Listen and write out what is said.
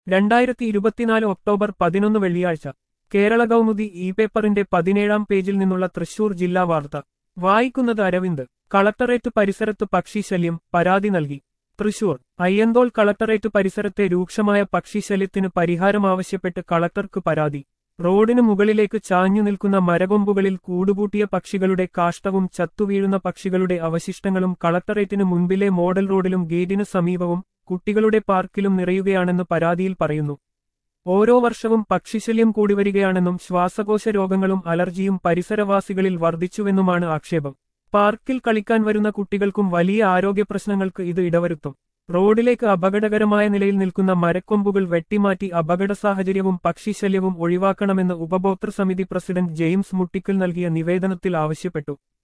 രണ്ടായിരത്തി ഇരുപത്തിനാല് ഒക്ടോബർ പതിനൊന്ന് വെള്ളിയാഴ്ച കേരള കൗമുദി ഇ പേപ്പറിന്റെ പതിനേഴാം പേജിൽ നിന്നുള്ള തൃശൂർ ജില്ലാ വാർത്ത വായിക്കുന്നത് അരവിന്ദ് കളക്ടറേറ്റ് പരിസരത്ത് പക്ഷിശല്യം പരാതി നൽകി തൃശൂർ അയ്യന്തോൾ കളക്ടറേറ്റ് പരിസരത്തെ രൂക്ഷമായ പക്ഷിശല്യത്തിന് പരിഹാരം ആവശ്യപ്പെട്ട് കളക്ടർക്ക് പരാതി റോഡിന് മുകളിലേക്ക് ചാഞ്ഞു നിൽക്കുന്ന മരകൊമ്പുകളിൽ കൂടുകൂട്ടിയ പക്ഷികളുടെ കാഷ്ടവും ചത്തുവീഴുന്ന പക്ഷികളുടെ അവശിഷ്ടങ്ങളും കളക്ടറേറ്റിന് മുൻപിലെ മോഡൽ റോഡിലും ഗേറ്റിന് സമീപവും കുട്ടികളുടെ പാർക്കിലും നിറയുകയാണെന്ന് പരാതിയിൽ പറയുന്നു ഓരോ വർഷവും പക്ഷിശല്യം കൂടിവരികയാണെന്നും ശ്വാസകോശ രോഗങ്ങളും അലർജിയും പരിസരവാസികളിൽ വർദ്ധിച്ചുവെന്നുമാണ് ആക്ഷേപം പാർക്കിൽ കളിക്കാൻ വരുന്ന കുട്ടികൾക്കും വലിയ ആരോഗ്യ പ്രശ്നങ്ങൾക്ക് ഇത് ഇടവരുത്തും റോഡിലേക്ക് അപകടകരമായ നിലയിൽ നിൽക്കുന്ന മരക്കൊമ്പുകൾ വെട്ടിമാറ്റി അപകട സാഹചര്യവും പക്ഷിശല്യവും ഒഴിവാക്കണമെന്ന് ഉപഭോക്തൃ സമിതി പ്രസിഡന്റ് ജെയിംസ് മുട്ടിക്കൽ നൽകിയ നിവേദനത്തിൽ ആവശ്യപ്പെട്ടു